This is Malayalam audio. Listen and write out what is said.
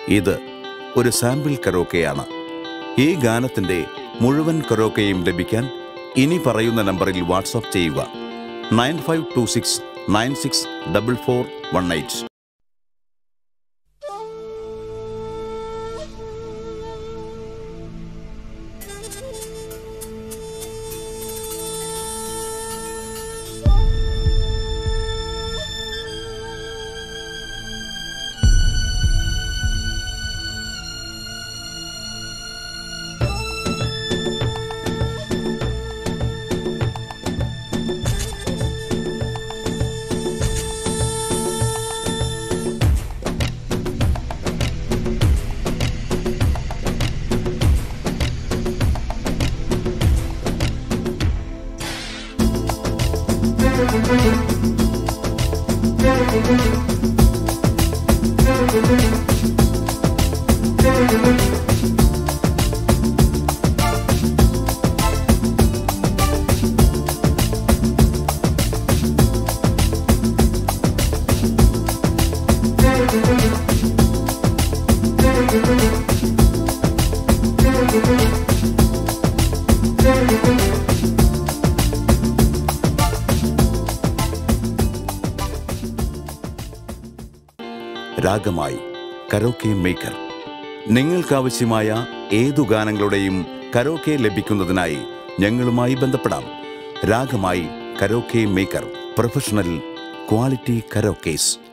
ഇത് ഒരു സാമ്പിൾ കരോക്കെയാണ് ഈ ഗാനത്തിന്റെ മുഴുവൻ കരോക്കയും ലഭിക്കാൻ ഇനി പറയുന്ന നമ്പറിൽ വാട്സാപ്പ് ചെയ്യുക nine five two six nine six double four one eight Ragamayi karaoke maker നിങ്ങൾക്കാവശ്യമായ ഏതു ഗാനങ്ങളുടെയും കരോക്കെ ലഭിക്കുന്നതിനായി ഞങ്ങളുമായി ബന്ധപ്പെടാം Ragamayi karaoke maker professional quality കരോക്കേസ്